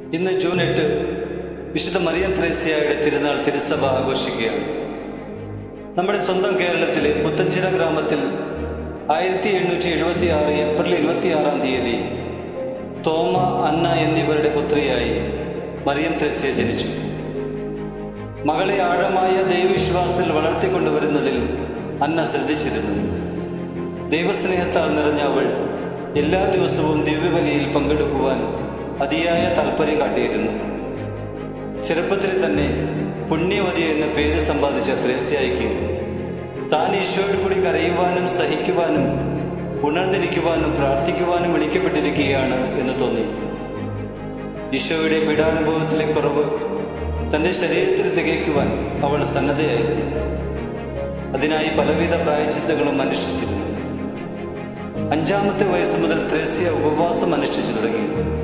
ഇന്ന് ജൂൺ എട്ട് വിശുദ്ധ മറിയം ത്രേസ്യയുടെ തിരുനാൾ തിരുസഭ ആഘോഷിക്കുകയാണ് നമ്മുടെ സ്വന്തം കേരളത്തിലെ പുത്തഞ്ചിറ ഗ്രാമത്തിൽ ആയിരത്തി എണ്ണൂറ്റി എഴുപത്തി ആറ് ഏപ്രിൽ ഇരുപത്തിയാറാം തീയതി തോമ അന്ന എന്നിവരുടെ പുത്രിയായി മറിയം ത്രേസ്യ ജനിച്ചു മകളെ ആഴമായ ദൈവവിശ്വാസത്തിൽ വളർത്തിക്കൊണ്ടുവരുന്നതിൽ അന്ന ശ്രദ്ധിച്ചിരുന്നു ദൈവസ്നേഹത്താൽ നിറഞ്ഞ അവൾ എല്ലാ ദിവസവും ദിവ്യബലിയിൽ പങ്കെടുക്കുവാൻ അതിയായ താല്പര്യം കാട്ടിയിരുന്നു ചെറുപ്പത്തിൽ തന്നെ പുണ്യവതി എന്ന പേര് സമ്പാദിച്ച ത്രേസ്യായിക്ക് താൻ ഈശോയോട് കൂടി കരയുവാനും സഹിക്കുവാനും ഉണർന്നിരിക്കുവാനും പ്രാർത്ഥിക്കുവാനും വിളിക്കപ്പെട്ടിരിക്കുകയാണ് എന്ന് തോന്നി ഈശോയുടെ പീഡാനുഭവത്തിലെ കുറവ് തൻ്റെ ശരീരത്തിൽ തികയ്ക്കുവാൻ അവൾ സന്നദ്ധയായിരുന്നു അതിനായി പലവിധ പ്രായച്ചിത്തങ്ങളും അനുഷ്ഠിച്ചിരുന്നു അഞ്ചാമത്തെ വയസ്സ് മുതൽ ത്രേസ്യ ഉപവാസം അനുഷ്ഠിച്ചു തുടങ്ങി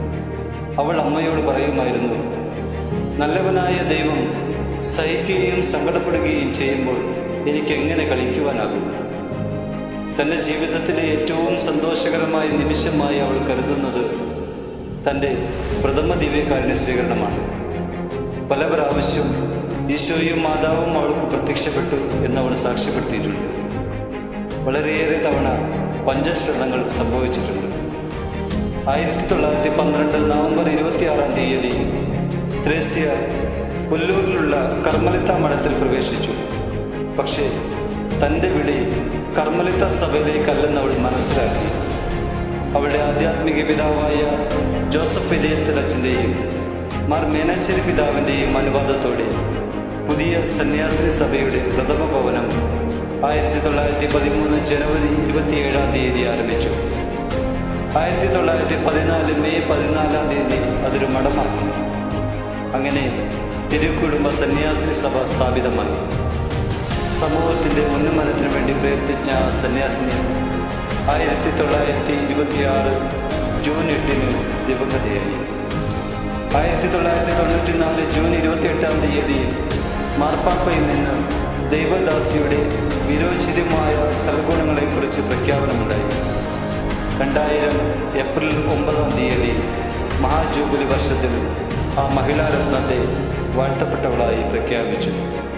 അവൾ അമ്മയോട് പറയുമായിരുന്നു നല്ലവനായ ദൈവം സഹിക്കുകയും സങ്കടപ്പെടുകയും ചെയ്യുമ്പോൾ എനിക്ക് എങ്ങനെ കളിക്കുവാനാകും തൻ്റെ ജീവിതത്തിലെ ഏറ്റവും സന്തോഷകരമായ നിമിഷമായി അവൾ കരുതുന്നത് തൻ്റെ പ്രഥമ ദിവ്യകാരുണ്യ സ്വീകരണമാണ് പല പ്രാവശ്യം ഈശോയും മാതാവും അവൾക്ക് പ്രത്യക്ഷപ്പെട്ടു എന്ന് അവൾ സാക്ഷ്യപ്പെടുത്തിയിട്ടുണ്ട് വളരെയേറെ തവണ പഞ്ചശ്രദ്ധങ്ങൾ സംഭവിച്ചിട്ടുണ്ട് ആയിരത്തി തൊള്ളായിരത്തി പന്ത്രണ്ട് നവംബർ ഇരുപത്തിയാറാം തീയതി ത്രേസ്യ പുല്ലൂരിലുള്ള കർമ്മലിത്ത മഠത്തിൽ പ്രവേശിച്ചു പക്ഷേ തൻ്റെ വിളി കർമ്മലിത്ത സഭയിലേക്കല്ലെന്ന് അവൾ മനസ്സിലാക്കി അവളുടെ ആധ്യാത്മിക പിതാവായ ജോസഫ് വിധേയത്തിലച്ഛൻ്റെയും മാർ മേനാച്ചേരി പിതാവിൻ്റെയും അനുവാദത്തോടെ പുതിയ സന്യാസിനി സഭയുടെ പ്രഥമ ഭവനം ആയിരത്തി തൊള്ളായിരത്തി പതിമൂന്ന് ജനുവരി ഇരുപത്തിയേഴാം തീയതി ആരംഭിച്ചു ആയിരത്തി തൊള്ളായിരത്തി പതിനാല് മെയ് പതിനാലാം തീയതി അതൊരു മഠമാക്കി അങ്ങനെ തിരുക്കുടുംബ സന്യാസിനി സഭ സ്ഥാപിതമായി സമൂഹത്തിൻ്റെ ഉന്നമനത്തിനു വേണ്ടി പ്രയത്നിച്ച ആ സന്യാസിനി ആയിരത്തി തൊള്ളായിരത്തി ഇരുപത്തിയാറ് ജൂൺ എട്ടിന് ദിവഗതയായി ആയിരത്തി തൊള്ളായിരത്തി തൊണ്ണൂറ്റി നാല് ജൂൺ ഇരുപത്തിയെട്ടാം തീയതി മാർപ്പാപ്പയിൽ നിന്ന് ദൈവദാസിയുടെ വിരോചിതമായ സൽഗുണങ്ങളെക്കുറിച്ച് പ്രഖ്യാപനമുണ്ടായി രണ്ടായിരം ഏപ്രിൽ ഒമ്പതാം തീയതി മഹാജൂബിലി വർഷത്തിൽ ആ മഹിളാരത്നത്തെ വാഴ്ത്തപ്പെട്ടവളായി പ്രഖ്യാപിച്ചു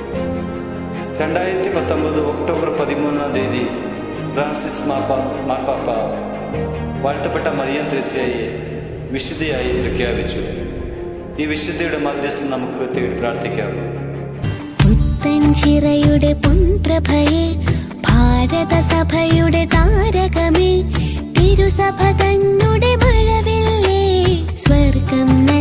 രണ്ടായിരത്തി പത്തൊമ്പത് ഒക്ടോബർ പതിമൂന്നാം തീയതി ഫ്രാൻസിസ് മാപ്പ മാർപ്പാപ്പ വാഴ്ത്തപ്പെട്ട മറിയം ത്രേസ്യയെ വിശുദ്ധയായി പ്രഖ്യാപിച്ചു ഈ വിശുദ്ധയുടെ മധ്യസ്ഥം നമുക്ക് തേടി പ്രാർത്ഥിക്കാം പുത്തൻചിറയുടെ പൊൻപ്രഭയെ ഭാരതസഭയുടെ താരകമേ തിരുസഭ തന്നുടെ മഴവില്ലേ സ്വർഗം